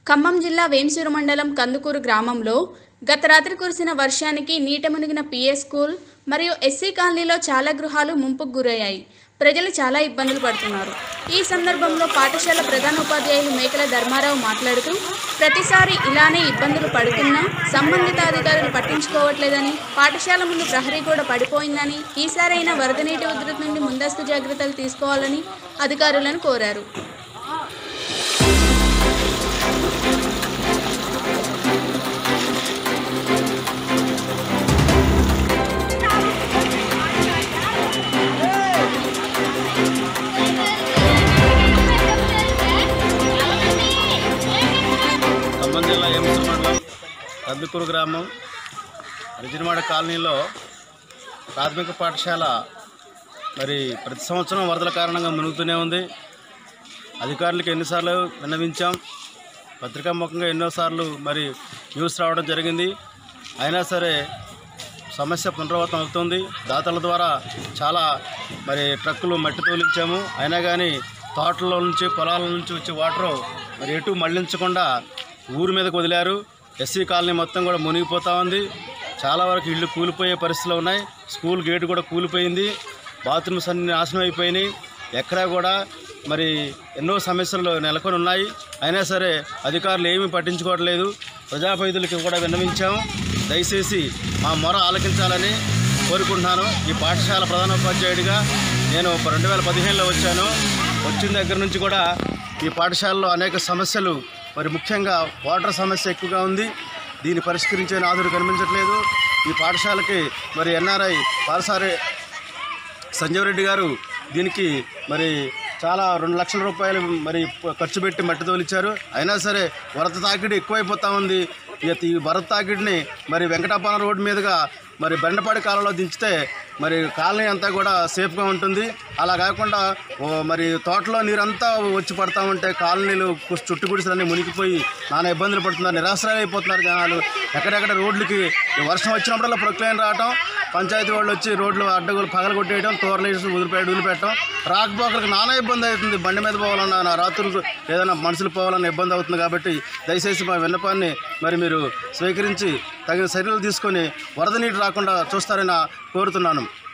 ఖమ్మం జిల్లా వేంసూరు మండలం కందుకూరు గ్రామంలో గత రాత్రి కురిసిన వర్షానికి నీట మునిగిన పిఏ స్కూల్ మరియు ఎస్సీ కాలనీలో చాలా గృహాలు ముంపుకు గురయ్యాయి ప్రజలు చాలా ఇబ్బందులు పడుతున్నారు ఈ సందర్భంలో పాఠశాల ప్రధానోపాధ్యాయులు మేకల ధర్మారావు మాట్లాడుతూ ప్రతిసారి ఇలానే ఇబ్బందులు పడుతున్నా సంబంధిత అధికారులు పట్టించుకోవట్లేదని పాఠశాల ముందు ప్రహరీ కూడా పడిపోయిందని ఈసారైనా వరద నీటి ఉధృతి నుండి ముందస్తు జాగ్రత్తలు తీసుకోవాలని అధికారులను కోరారు ఖమ్మం జిల్లా ఏమిసి మండలం కందుకూరు గ్రామం రిజినవాడ కాలనీలో ప్రాథమిక పాఠశాల మరి ప్రతి సంవత్సరం వరదల కారణంగా మునుగుతూనే ఉంది అధికారులకు ఎన్నిసార్లు విన్నవించాం పత్రికాముఖంగా ఎన్నోసార్లు మరి న్యూస్ రావడం జరిగింది అయినా సరే సమస్య పునరావృతం అవుతుంది దాతల ద్వారా చాలా మరి ట్రక్కులు మట్టి తోలించాము అయినా కానీ తోటల నుంచి పొలాల నుంచి వచ్చే వాటర్ మరి ఎటు మళ్లించకుండా ఊరి మీదకి వదిలారు ఎస్సీ కాలనీ మొత్తం కూడా మునిగిపోతూ ఉంది చాలా వరకు ఇళ్ళు కూలిపోయే పరిస్థితులు ఉన్నాయి స్కూల్ గేటు కూడా కూలిపోయింది బాత్రూమ్స్ అన్ని నాశనం అయిపోయినాయి ఎక్కడా కూడా మరి ఎన్నో సమస్యలు నెలకొని ఉన్నాయి అయినా సరే అధికారులు ఏమీ పట్టించుకోవట్లేదు ప్రజాప్రతినిధులకి కూడా విన్నవించాము దయచేసి మా మొర ఆలకించాలని కోరుకుంటున్నాను ఈ పాఠశాల ప్రధానోపాధ్యాయుడిగా నేను రెండు వేల పదిహేనులో వచ్చాను వచ్చిన దగ్గర నుంచి కూడా ఈ పాఠశాలలో అనేక సమస్యలు మరి ముఖ్యంగా వాటర్ సమస్య ఎక్కువగా ఉంది దీన్ని పరిష్కరించే నాదుడు కనిపించట్లేదు ఈ పాఠశాలకి మరి ఎన్ఆర్ఐ పాలసారి సంజీవ్ రెడ్డి గారు దీనికి మరి చాలా రెండు లక్షల రూపాయలు మరి ఖర్చు పెట్టి మట్టి తోలిచ్చారు అయినా సరే వరద తాకిడి ఎక్కువైపోతా ఉంది ఇక ఈ వరద తాకిడిని మరి వెంకటాపురం రోడ్డు మీదుగా మరి బెండపాడి కాలంలో దించితే మరి కాలనీ అంతా కూడా సేఫ్గా ఉంటుంది అలా కాకుండా ఓ మరి తోటలో నీరంతా వచ్చి పడతా ఉంటే కాలనీలు కు- చుట్టు గుడిసెలన్నీ మునిగిపోయి నానా ఇబ్బందులు పడుతున్నారు నిరాశ్రయమైపోతున్నారు జనాలు ఎక్కడెక్కడ రోడ్లకి వర్షం వచ్చినప్పుడల్లా ప్రొక్లైన్ రావటం పంచాయతీ వాళ్ళు వచ్చి రోడ్లు అడ్డగోలు పగలు కొట్టేయడం తోరలేసి వదిలిపెట్టి వదిలిపెట్టడం రాకపోకలకు నానా ఇబ్బంది అవుతుంది బండి మీద పోవాలన్నా నా రాత్రులు ఏదైనా మనుషులు పోవాలన్న ఇబ్బంది అవుతుంది కాబట్టి దయచేసి మా విన్నపాన్ని మరి మీరు స్వీకరించి తగిన చర్యలు తీసుకొని వరద నీటి రాకుండా చూస్తారని కోరుతున్నాను